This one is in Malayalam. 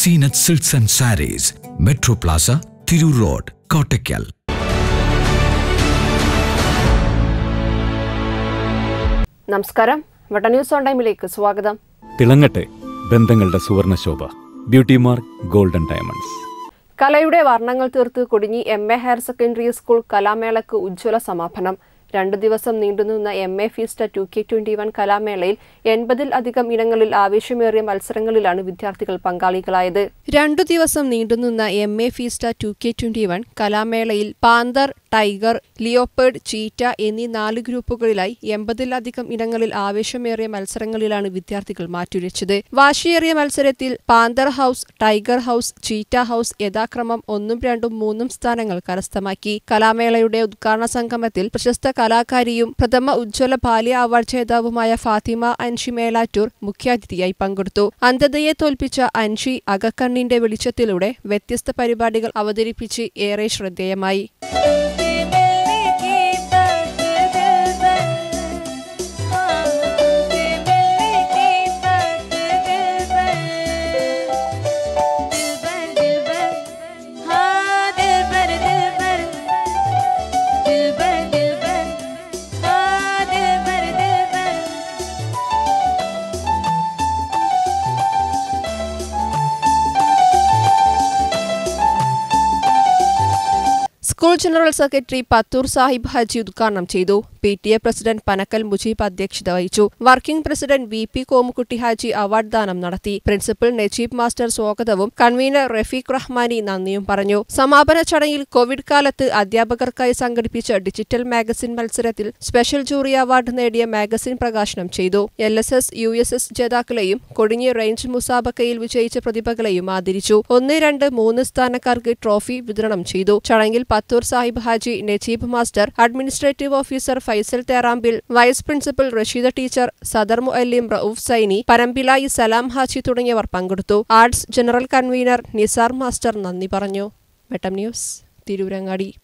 Zeenath silks and sarees metro plaza Tirur road Kottakkal നമസ്കാരം വട്ട ന്യൂസ് ഓൺ ടൈമിലേക്ക് സ്വാഗതം തിളങ്ങട്ടെ ബന്ധങ്ങളുടെ സുവർണശോഭ ബ്യൂട്ടി മാർക്ക് ഗോൾഡൻ ഡയമണ്ട്സ് കലയുടെ വർണ്ണങ്ങൾ തീർത്ത് Kodinhi M A higher secondary school കലാമേളക്ക് ഉജ്ജ്വല സമാപനം രണ്ടു ദിവസം നീണ്ടുനിന്ന M A fiesta two K twenty one കലാമേളയിൽ എൺപതിൽ അധികം ഇനങ്ങളിൽ ആവേശമേറിയ മത്സരങ്ങളിലാണ് വിദ്യാർത്ഥികൾ പങ്കാളികളായത് രണ്ടു ദിവസം നീണ്ടുനിന്ന M A fiesta two K twenty one കലാമേളയിൽ പാന്തർ ടൈഗർ ലിയോപ്പേർഡ് ചീറ്റ എന്നീ നാല് ഗ്രൂപ്പുകളിലായി എൺപതിലധികം ഇനങ്ങളിൽ ആവേശമേറിയ മത്സരങ്ങളിലാണ് വിദ്യാർത്ഥികൾ മാറ്റുരച്ചത് വാശിയേറിയ മത്സരത്തിൽ panther house tiger house cheetah house യഥാക്രമം ഒന്നും രണ്ടും മൂന്നും സ്ഥാനങ്ങൾ കരസ്ഥമാക്കി കലാമേളയുടെ ഉദ്ഘാടന സംഗമത്തിൽ പ്രശസ്ത കലാകാരിയും പ്രഥമ ഉജ്ജ്വല ബാല്യ അവാർഡ് ജേതാവുമായ ഫാത്തിമ അൻഷി മേലാറ്റൂർ മുഖ്യാതിഥിയായി പങ്കെടുത്തു അന്ധതയെ തോൽപ്പിച്ച അൻഷി അകക്കണ്ണിന്റെ വെളിച്ചത്തിലൂടെ വ്യത്യസ്ത പരിപാടികൾ അവതരിപ്പിച്ച് ഏറെ ശ്രദ്ധേയമായി school general secretary Pathur Sahib Haji ഉദ്ഘാടനം ചെയ്തു P T A president Panakkal Mujeeb അധ്യക്ഷത വഹിച്ചു working president V P Komukutty Haji award ദാനം നടത്തി പ്രിൻസിപ്പൽ നജീബ് മാസ്റ്റർ സ്വാഗതവും കൺവീനർ റഫീഖ് റഹ്മാനി നന്ദിയും പറഞ്ഞു സമാപന ചടങ്ങിൽ കോവിഡ് കാലത്ത് അധ്യാപകർക്കായി സംഘടിപ്പിച്ച ഡിജിറ്റൽ മാഗസിൻ മത്സരത്തിൽ സ്പെഷ്യൽ ജൂറി അവാർഡ് നേടിയ മാഗസിൻ പ്രകാശനം ചെയ്തു L S S U S S ജേതാക്കളെയും കൊടിഞ്ഞി റേഞ്ച് മുസാബക്കയിൽ വിജയിച്ച പ്രതിഭകളെയും ആദരിച്ചു ഒന്ന് രണ്ട് മൂന്ന് സ്ഥാനക്കാർക്ക് ട്രോഫി വിതരണം ചെയ്തു ചടങ്ങിൽ Pathur Sahib Haji Najeeb master administrative officer Faisal Therampil vice principal Rasheeda teacher സദർ മുഅല്ലിം റൌഫ് സൈനി പരമ്പിലായി സലാം ഹാജി തുടങ്ങിയവർ പങ്കെടുത്തു arts general convener Nisar master നന്ദി പറഞ്ഞു വെട്ടം ന്യൂസ് തിരൂരങ്ങാടി